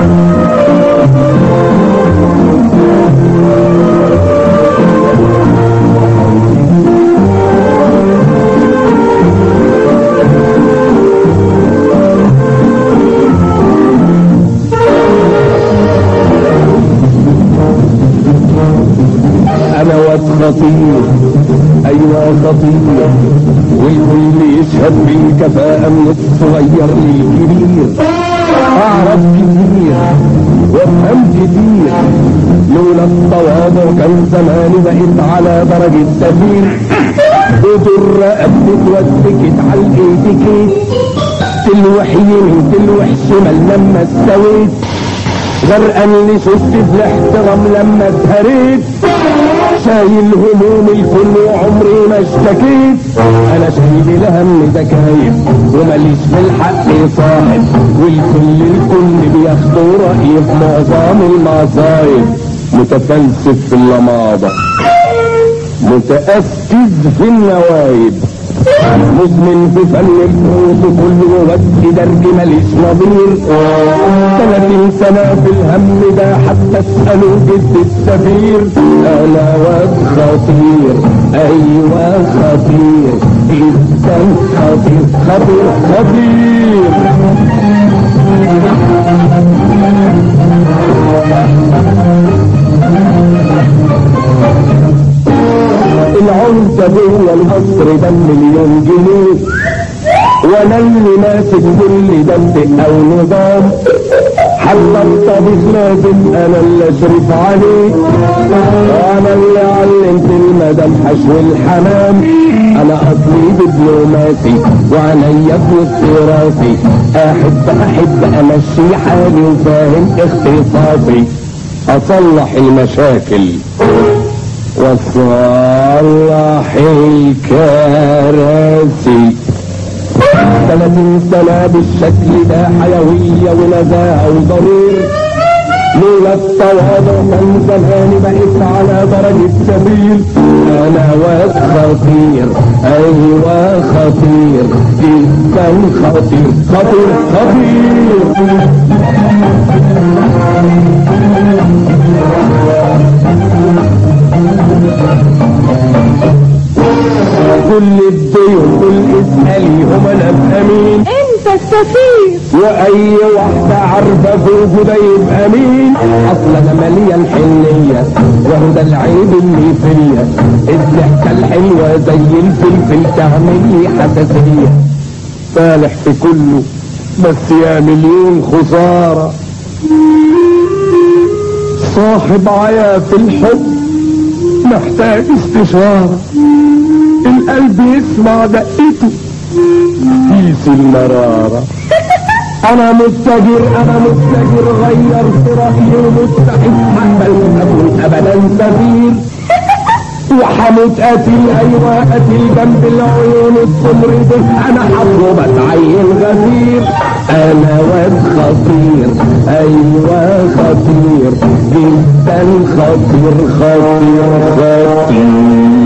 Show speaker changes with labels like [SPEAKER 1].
[SPEAKER 1] انا واد خطير ايوه خطير والكل يشهد بالكفاءة من الصغير للكبير اعرف كتير وافهم كتير لولا التواضع كان زماني بقيت على درجة سفير قدر رقبتك واتكت على الاتيكيت تلوح يمين تلوح شمال لما استويت غرقان اللي شفت في الاحترام لما اتهريت شايل هموم الكل وعمري ما اشتكيت انا شايل الهم تكايف وماليش في الحق صاحب والكل الكل بياخدوا رأيي في معظم المصايب متفلسف في اللماضة متأسس في النوايب مدمن في فن الفروض كله ود درج ماليش نظير ثلاثين سنة في الهم ده حتى اسأله جد السفير انا واد خطير ايوه خطير جدا خطير خطير خطير العنف جوه القصر ده مليون جنيه وانا اللي ماسك كل ده او نظام حتى الطبيخ لازم انا اللي اشرف عليه وانا اللي علمت المدام حشو الحمام انا اصلي دبلوماسي وعليا بنص راسي احب احب امشي حالي وفاهم اختصاصي اصلح المشاكل وصلح الكراسي ثلاثين سنة بالشكل ده حيوية ونزاهة وضرير لولا التواضع كان زماني بقيت على درجة سبيل انا واد خطير ايوه خطير جدا خطير خطير خطير كل الديون كل اسألي هم انا امين
[SPEAKER 2] انت السفير
[SPEAKER 1] واي واحدة عارفة فوقه ده يبقى مين اصلا انا مليان حنية وهو ده العيب اللي فيا الضحكة الحلوة زي الفلفل تعمل لي حساسية فالح في كله بس يا مليون خسارة صاحب عيا في الحب محتاج استشارة القلب يسمع دقته قيس المرارة انا متجر انا متجر غيرت رأيي ومستحيل هقبل اموت ابدا سفير وحموت قاتل ايوه قاتل جنب العيون السمر دي انا حظه بتعين غفير انا واد خطير ايوه خطير جدا خطير خطير خطير